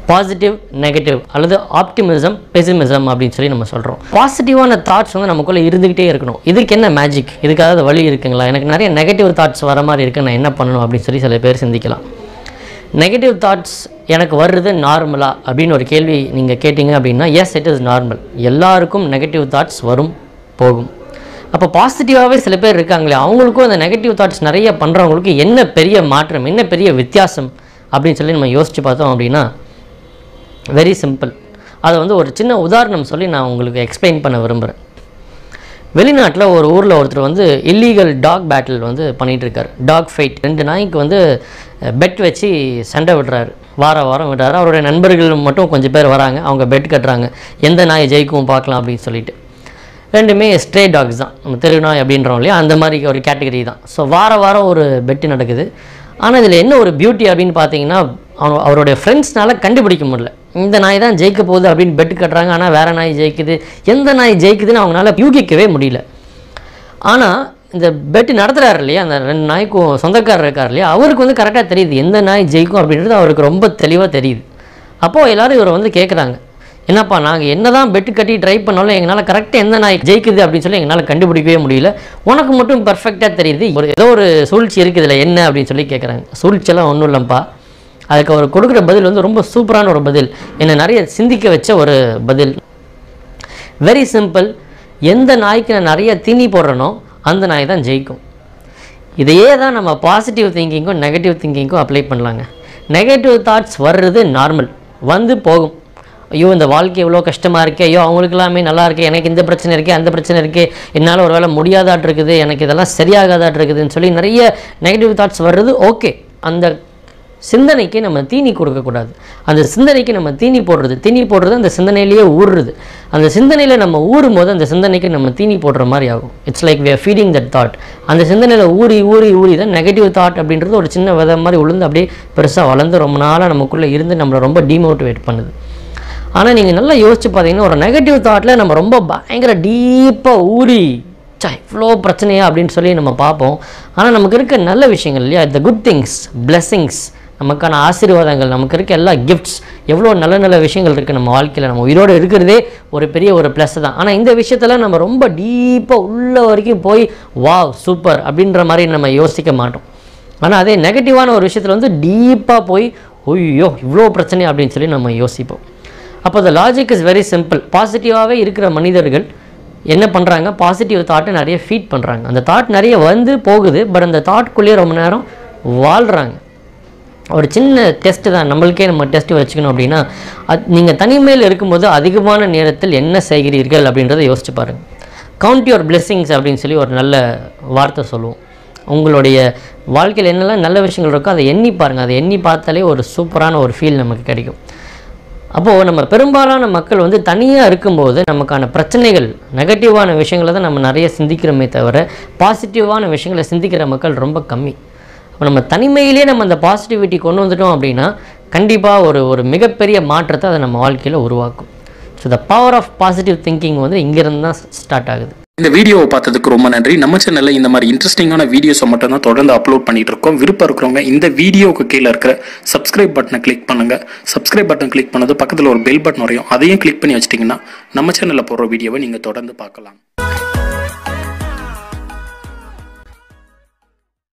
positive negative அல்லது optimism pessimism அப்படின்னு சொல்லி நம்ம சொல்கிறோம் பாசிட்டிவான தாட்ஸ் வந்து நமக்குள்ளே இருந்துக்கிட்டே இருக்கணும் இதுக்கு என்ன மேஜிக் இதுக்காக வழி இருக்குங்களா எனக்கு நிறைய நெகட்டிவ் தாட்ஸ் வர மாதிரி இருக்கு நான் என்ன பண்ணணும் அப்படின்னு சொல்லி சில பேர் சிந்திக்கலாம் நெகட்டிவ் தாட்ஸ் எனக்கு வர்றது நார்மலா அப்படின்னு ஒரு கேள்வி நீங்கள் கேட்டிங்க அப்படின்னா எஸ் இட் இஸ் நார்மல் எல்லாருக்கும் நெகட்டிவ் தாட்ஸ் வரும் போகும் அப்போ பாசிட்டிவாகவே சில பேர் இருக்காங்களே அவங்களுக்கும் அந்த நெகட்டிவ் தாட்ஸ் நிறைய பண்ணுறவங்களுக்கு என்ன பெரிய மாற்றம் என்ன பெரிய வித்தியாசம் அப்படின்னு சொல்லி நம்ம யோசித்து பார்த்தோம் அப்படின்னா வெரி சிம்பிள் அதை வந்து ஒரு சின்ன உதாரணம் சொல்லி நான் உங்களுக்கு எக்ஸ்பிளைன் பண்ண விரும்புகிறேன் வெளிநாட்டில் ஒரு ஊரில் ஒருத்தர் வந்து இல்லீகல் டாக் பேட்டில் வந்து பண்ணிட்டு இருக்காரு டாக் ஃபைட் ரெண்டு நாய்க்கு வந்து பெட் வச்சு சண்டை விடுறாரு வார வாரம் விடுறாரு அவருடைய நண்பர்கள் மட்டும் கொஞ்சம் பேர் வராங்க அவங்க பெட் கட்டுறாங்க எந்த நாய் ஜெயிக்கும் பார்க்கலாம் அப்படின்னு சொல்லிட்டு ரெண்டுமே ஸ்ட்ரே டாக்ஸ் தான் நம்ம தெரு நாய் அப்படின்றோம் இல்லையா அந்த மாதிரி ஒரு கேட்டகரி தான் ஸோ வார வாரம் ஒரு பெட்டு நடக்குது ஆனால் இதில் என்ன ஒரு பியூட்டி அப்படின்னு பார்த்தீங்கன்னா அவ- அவருடைய ஃப்ரெண்ட்ஸ்னால கண்டுபிடிக்க முடியல இந்த நாய் தான் ஜெயிக்க போகுது அப்படின்னு பெட்டு கட்டுறாங்க ஆனால் வேற நாய் ஜெயிக்குது எந்த நாய் ஜெயிக்குதுன்னு அவங்களால யூகிக்கவே முடியல ஆனால் இந்த பெட்டு நடத்துகிறாரு இல்லையா அந்த ரெண்டு நாய்க்கும் சொந்தக்காரர் இருக்கார் இல்லையா அவருக்கு வந்து கரெக்டாக தெரியுது எந்த நாய் ஜெயிக்கும் அப்படின்றது அவருக்கு ரொம்ப தெளிவாக தெரியுது அப்போது எல்லாரும் இவரை வந்து கேட்குறாங்க என்னப்பா நாங்கள் என்ன தான் பெட்டு கட்டி ட்ரை பண்ணாலும் எங்களால் கரெக்டாக எந்த நாய் ஜெயிக்குது அப்படின்னு சொல்லி எங்களால் கண்டுபிடிக்கவே முடியல உனக்கு மட்டும் பர்ஃபெக்டாக தெரியுது ஒரு ஏதோ ஒரு சூழ்ச்சி இருக்குது இதில் என்ன அப்படின்னு சொல்லி கேட்குறாங்க சூழ்ச்சியெல்லாம் ஒன்றும் இல்லைப்பா அதுக்கு அவர் கொடுக்குற பதில் வந்து ரொம்ப சூப்பரான ஒரு பதில் என்னை நிறைய சிந்திக்க வச்ச ஒரு பதில் வெரி சிம்பிள் எந்த நாய்க்கு நான் நிறைய தீனி போடுறேனோ அந்த நாய் தான் ஜெயிக்கும் இதையே தான் நம்ம பாசிட்டிவ் திங்கிங்கும் நெகட்டிவ் திங்கிங்கும் அப்ளை பண்ணலாங்க நெகட்டிவ் தாட்ஸ் வர்றது நார்மல் வந்து போகும் ஐயோ இந்த வாழ்க்கை எவ்வளோ கஷ்டமாக இருக்கே ஐயோ அவங்களுக்கு எல்லாமே நல்லா இருக்கே எனக்கு இந்த பிரச்சனை இருக்கே அந்த பிரச்சனை இருக்கே என்னால் ஒரு வேளை முடியாதாட்டு இருக்குது எனக்கு இதெல்லாம் சரியாகாதாட்டு இருக்குதுன்னு சொல்லி நிறைய நெகட்டிவ் தாட்ஸ் வர்றது ஓகே அந்த சிந்தனைக்கு நம்ம தீனி கொடுக்கக்கூடாது அந்த சிந்தனைக்கு நம்ம தீனி போடுறது தீனி போடுறது அந்த சிந்தனையிலேயே ஊறுறது அந்த சிந்தனையில் நம்ம ஊறும் போது அந்த சிந்தனைக்கு நம்ம தீனி போடுற மாதிரி ஆகும் it's like we are feeding that thought அந்த சிந்தனையில் ஊறி ஊறி ஊறி தான் நெகட்டிவ் தாட் அப்படின்றது ஒரு சின்ன விதை மாதிரி உளுந்து அப்படியே பெருசாக வளர்ந்து ரொம்ப நாளாக நமக்குள்ளே இருந்து நம்மளை ரொம்ப டிமோட்டிவேட் பண்ணுது ஆனால் நீங்கள் நல்லா யோசிச்சு பார்த்தீங்கன்னா ஒரு நெகட்டிவ் தாட்டில் நம்ம ரொம்ப பயங்கர டீப்பாக ஊறி சா இவ்வளோ பிரச்சனையா அப்படின்னு சொல்லி நம்ம பார்ப்போம் ஆனால் நமக்கு இருக்க நல்ல விஷயங்கள் இல்லையா த குட் திங்ஸ் blessings நமக்கான ஆசீர்வாதங்கள் நமக்கு இருக்க எல்லா கிஃப்ட்ஸ் எவ்வளோ நல்ல நல்ல விஷயங்கள் இருக்குது நம்ம வாழ்க்கையில் நம்ம உயிரோடு இருக்கிறதே ஒரு பெரிய ஒரு ப்ளஸ் தான் ஆனால் இந்த விஷயத்தில் நம்ம ரொம்ப டீப்பாக உள்ள வரைக்கும் போய் வாவ் சூப்பர் அப்படின்ற மாதிரி நம்ம யோசிக்க மாட்டோம் ஆனால் அதே நெகட்டிவான ஒரு விஷயத்தில் வந்து டீப்பாக போய் ஐயோ இவ்வளோ பிரச்சனை அப்படின்னு சொல்லி நம்ம யோசிப்போம் அப்போ the logic is very simple பாசிட்டிவாகவே இருக்கிற மனிதர்கள் என்ன பண்ணுறாங்க பாசிட்டிவ் தாட்டை நிறைய ஃபீட் பண்ணுறாங்க அந்த தாட் நிறைய வந்து போகுது பட் அந்த தாட்குள்ளேயே ரொம்ப நேரம் வாழ்கிறாங்க ஒரு சின்ன டெஸ்ட் தான் நம்மளுக்கே நம்ம டெஸ்ட் வச்சுக்கணும் அப்படின்னா அது நீங்கள் தனிமையில் இருக்கும்போது அதிகமான நேரத்தில் என்ன செய்கிறீர்கள் அப்படின்றத யோசிச்சு பாருங்கள் கவுண்ட் யுவர் blessings அப்படின்னு சொல்லி ஒரு நல்ல வார்த்தை சொல்லுவோம் உங்களுடைய வாழ்க்கையில் என்னெல்லாம் நல்ல விஷயங்கள் இருக்கோ அதை எண்ணி பாருங்கள் அதை எண்ணி பார்த்தாலே ஒரு சூப்பரான ஒரு ஃபீல் நமக்கு கிடைக்கும் அப்போது நம்ம பெரும்பாலான மக்கள் வந்து தனியாக இருக்கும்போது நமக்கான பிரச்சனைகள் நெகட்டிவான விஷயங்களை தான் நம்ம நிறைய சிந்திக்கிறோமே தவிர பாசிட்டிவான விஷயங்களை சிந்திக்கிற மக்கள் ரொம்ப கம்மி அப்போ நம்ம தனிமையிலே நம்ம அந்த பாசிட்டிவிட்டி கொண்டு வந்துட்டோம் அப்படின்னா கண்டிப்பாக ஒரு ஒரு மிகப்பெரிய மாற்றத்தை அதை நம்ம வாழ்க்கையில் உருவாக்கும் so the power of positive thinking வந்து இங்கேருந்து தான் ஸ்டார்ட் ஆகுது இந்த வீடியோவை பார்த்ததுக்கு ரொம்ப நன்றி நம்ம சேனல்ல இந்த மாதிரி இன்ட்ரெஸ்டிங்கான வீடியோஸை மட்டும் தான் தொடர்ந்து அப்லோட் பண்ணிட்டு இருக்கோம் விருப்பம் இருக்கிறவங்க இந்த வீடியோவுக்கு கீழே இருக்கிற சப்ஸ்கிரைப் பட்டனை கிளிக் பண்ணுங்க சப்ஸ்கிரைப் பட்டன் கிளிக் பண்ணது பக்கத்தில் ஒரு பெல் பட்டன் வரையும் அதையும் கிளிக் பண்ணி வச்சிட்டிங்கன்னா நம்ம சேனலில் போடுற வீடியோவை நீங்கள் தொடர்ந்து பார்க்கலாம்